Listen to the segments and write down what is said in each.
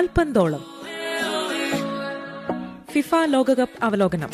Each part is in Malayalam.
കാൽപന്തോളം ഫിഫ ലോകകപ്പ് അവലോകനം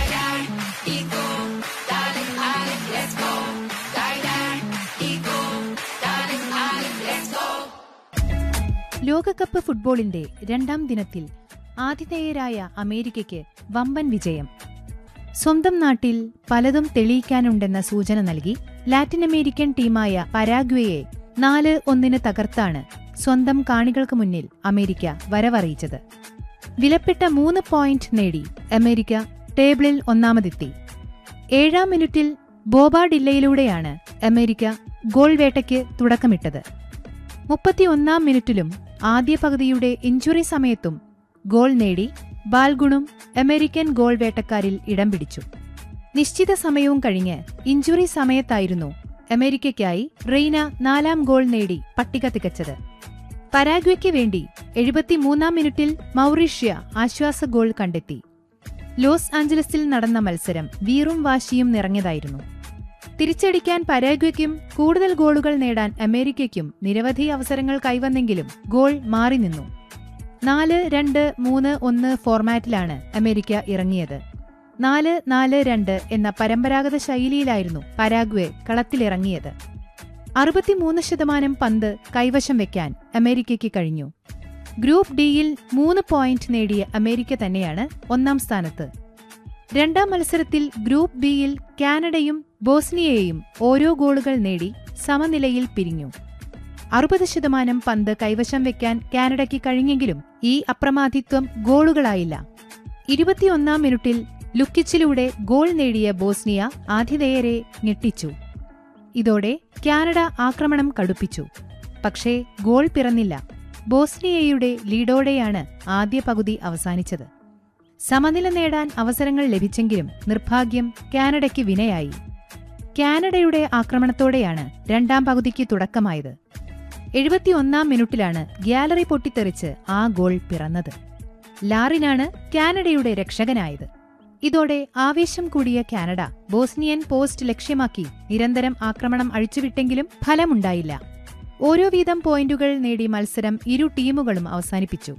ലോകകപ്പ് ഫുട്ബോളിന്റെ രണ്ടാം ദിനത്തിൽ ആതിഥേയരായ അമേരിക്കയ്ക്ക് വമ്പൻ വിജയം സ്വന്തം നാട്ടിൽ പലതും തെളിയിക്കാനുണ്ടെന്ന സൂചന നൽകി ലാറ്റിൻ അമേരിക്കൻ ടീമായ പരാഗ്വേയെ നാല് ഒന്നിന് തകർത്താണ് സ്വന്തം കാണികൾക്ക് മുന്നിൽ അമേരിക്ക വരവറിയിച്ചത് വിലപ്പെട്ട മൂന്ന് പോയിന്റ് നേടി അമേരിക്ക ടേബിളിൽ ഒന്നാമതെത്തി ഏഴാം മിനിറ്റിൽ ബോബാഡില്ലയിലൂടെയാണ് അമേരിക്ക ഗോൾ വേട്ടയ്ക്ക് തുടക്കമിട്ടത് മുപ്പത്തിയൊന്നാം മിനിറ്റിലും ആദ്യ പകുതിയുടെ ഇഞ്ചുറി സമയത്തും ഗോൾ നേടി ബാൽഗുണും അമേരിക്കൻ ഗോൾ വേട്ടക്കാരിൽ ഇടം പിടിച്ചു നിശ്ചിത സമയവും കഴിഞ്ഞ് ഇഞ്ചുറി സമയത്തായിരുന്നു അമേരിക്കയ്ക്കായി റെയ്ന നാലാം ഗോൾ നേടി പട്ടിക തികച്ചത് പരാഗ്വയ്ക്ക് വേണ്ടി എഴുപത്തിമൂന്നാം മിനിറ്റിൽ മൗറീഷ്യ ആശ്വാസ ഗോൾ കണ്ടെത്തി ലോസ് ആഞ്ചലസിൽ നടന്ന മത്സരം വീറും വാശിയും നിറഞ്ഞതായിരുന്നു തിരിച്ചടിക്കാൻ പരാഗ്വയ്ക്കും കൂടുതൽ ഗോളുകൾ നേടാൻ അമേരിക്കയ്ക്കും നിരവധി അവസരങ്ങൾ കൈവന്നെങ്കിലും ഗോൾ മാറി നിന്നു നാല് രണ്ട് മൂന്ന് ഒന്ന് ഫോർമാറ്റിലാണ് അമേരിക്ക ഇറങ്ങിയത് നാല് നാല് രണ്ട് എന്ന പരമ്പരാഗത ശൈലിയിലായിരുന്നു പരാഗ്വെ കളത്തിലിറങ്ങിയത് അറുപത്തിമൂന്ന് ശതമാനം പന്ത് കൈവശം വെക്കാൻ അമേരിക്കയ്ക്ക് കഴിഞ്ഞു ഗ്രൂപ്പ് ഡിയിൽ മൂന്ന് പോയിന്റ് നേടിയ അമേരിക്ക തന്നെയാണ് ഒന്നാം സ്ഥാനത്ത് രണ്ടാം മത്സരത്തിൽ ഗ്രൂപ്പ് ബിയിൽ കാനഡയും ബോസ്നിയയെയും ഓരോ ഗോളുകൾ നേടി സമനിലയിൽ പിരിഞ്ഞു അറുപത് ശതമാനം പന്ത് കൈവശം വെക്കാൻ കാനഡയ്ക്ക് കഴിഞ്ഞെങ്കിലും ഈ അപ്രമാദിത്വം ഗോളുകളായില്ല ഇരുപത്തിയൊന്നാം മിനിറ്റിൽ ലുക്കിച്ചിലൂടെ ഗോൾ നേടിയ ബോസ്നിയ ആതിഥേയരെ ഞെട്ടിച്ചു ഇതോടെ കാനഡ ആക്രമണം കടുപ്പിച്ചു പക്ഷേ ഗോൾ പിറന്നില്ല ബോസ്നിയയുടെ ലീഡോടെയാണ് ആദ്യ പകുതി അവസാനിച്ചത് സമനില നേടാൻ അവസരങ്ങൾ ലഭിച്ചെങ്കിലും നിർഭാഗ്യം കാനഡയ്ക്ക് വിനയായി കാനഡയുടെ ആക്രമണത്തോടെയാണ് രണ്ടാം പകുതിക്ക് തുടക്കമായത് എഴുപത്തിയൊന്നാം മിനിറ്റിലാണ് ഗ്യാലറി പൊട്ടിത്തെറിച്ച് ആ ഗോൾ പിറന്നത് ലാറിനാണ് കാനഡയുടെ രക്ഷകനായത് ഇതോടെ ആവേശം കൂടിയ കാനഡ ബോസ്നിയൻ പോസ്റ്റ് ലക്ഷ്യമാക്കി നിരന്തരം ആക്രമണം അഴിച്ചുവിട്ടെങ്കിലും ഫലമുണ്ടായില്ല ഓരോ വീതം പോയിന്റുകൾ നേടി മത്സരം ഇരു ടീമുകളും അവസാനിപ്പിച്ചു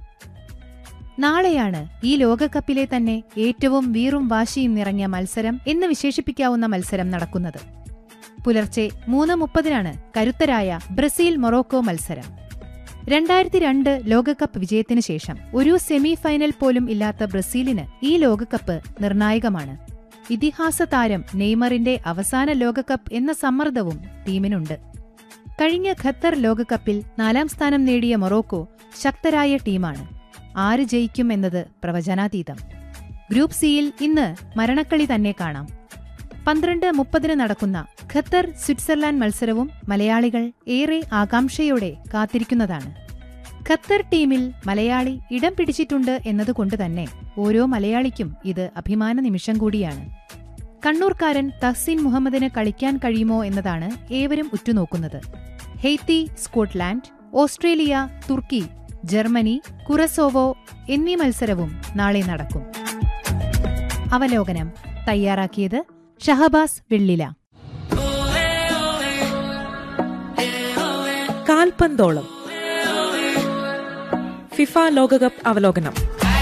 നാളെയാണ് ഈ ലോകകപ്പിലെ തന്നെ ഏറ്റവും വീറും വാശിയും നിറഞ്ഞ മത്സരം എന്ന് വിശേഷിപ്പിക്കാവുന്ന മത്സരം നടക്കുന്നത് പുലർച്ചെ മൂന്ന് മുപ്പതിനാണ് കരുത്തരായ ബ്രസീൽ മൊറോക്കോ മത്സരം രണ്ടായിരത്തി രണ്ട് ലോകകപ്പ് വിജയത്തിനു ശേഷം ഒരു സെമി ഫൈനൽ പോലും ഇല്ലാത്ത ബ്രസീലിന് ഈ ലോകകപ്പ് നിർണായകമാണ് ഇതിഹാസ താരം നെയ്മറിന്റെ അവസാന ലോകകപ്പ് എന്ന സമ്മർദ്ദവും ടീമിനുണ്ട് കഴിഞ്ഞ ഖത്തർ ലോകകപ്പിൽ നാലാം സ്ഥാനം നേടിയ മൊറോക്കോ ശക്തരായ ടീമാണ് ആര് ജയിക്കും എന്നത് പ്രവചനാതീതം ഗ്രൂപ്പ് സിയിൽ ഇന്ന് മരണക്കളി തന്നെ കാണാം പന്ത്രണ്ട് മുപ്പതിന് നടക്കുന്ന ഖത്തർ സ്വിറ്റ്സർലാൻഡ് മത്സരവും മലയാളികൾ ഏറെ ആകാംക്ഷയോടെ കാത്തിരിക്കുന്നതാണ് ഖത്തർ ടീമിൽ മലയാളി ഇടം പിടിച്ചിട്ടുണ്ട് എന്നതുകൊണ്ട് തന്നെ ഓരോ മലയാളിക്കും ഇത് അഭിമാന നിമിഷം കൂടിയാണ് കണ്ണൂർക്കാരൻ തഹ്സീൻ മുഹമ്മദിന് കളിക്കാൻ കഴിയുമോ എന്നതാണ് ഏവരും ഉറ്റുനോക്കുന്നത് ഹെയ്ത്തി സ്കോട്ട്ലാൻഡ് ഓസ്ട്രേലിയ തുർക്കി ജർമ്മനി കുറസോവോ എന്നീ മത്സരവും നാളെ നടക്കും അവലോകനം തയ്യാറാക്കിയത് ഷഹബാസ് വെള്ളില കാൽപന്തോളം ഫിഫ ലോകകപ്പ് അവലോകനം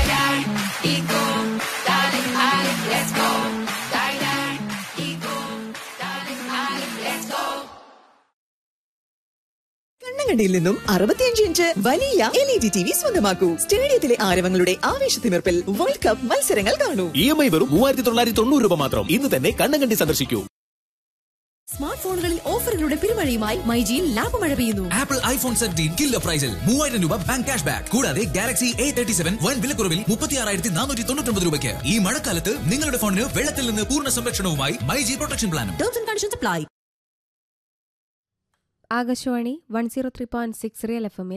കണ്ണങ്കണ്ടിയിൽ നിന്നും അറുപത്തിയഞ്ച് ഇഞ്ച് വലിയ L E D T V സ്വന്തമാക്കൂ സ്റ്റേഡിയത്തിലെ ആരവങ്ങളുടെ ആവേശത്തിമിർപ്പിൽ വേൾഡ് കപ്പ് മത്സരങ്ങൾ കാണൂ ഇ എം ഐ വെറും മൂവായിരത്തി തൊള്ളായിരത്തി തൊണ്ണൂറ് രൂപ മാത്രം ഇന്ന് തന്നെ കണ്ണങ്കണ്ടി സന്ദർശിക്കൂ സ്മാർട്ട് ഫോണുകളിൽ ഓഫറുകളുടെ പെരുമഴയുമായി മൈജിയിൽ ലാഭമഴ പെയ്യുന്നു ആപ്പിൾ ഐഫോൺ സെവൻറ്റീൻ കില്ലോ പ്രൈസിൽ മൂവായിരം രൂപ ബാങ്ക് ക്യാഷ് ബാക്ക് കൂടാതെ ഗാലക്സി എ തേർട്ടി സെവൻ വൻ വിലക്കുറവിൽ മുപ്പത്തി ആറായിരത്തി നാനൂറ്റി തൊണ്ണൂറ്റി രൂപയ്ക്ക് ഈ മഴക്കാലത്ത് നിങ്ങളുടെ ഫോണിന് വെള്ളത്തിൽ നിന്ന് പൂർണ്ണ സംരക്ഷണവുമായി മൈജി പ്രൊട്ടക്ഷൻ പ്ലാനും terms and conditions apply Akashvani one zero three point six real F എമ്മിൽ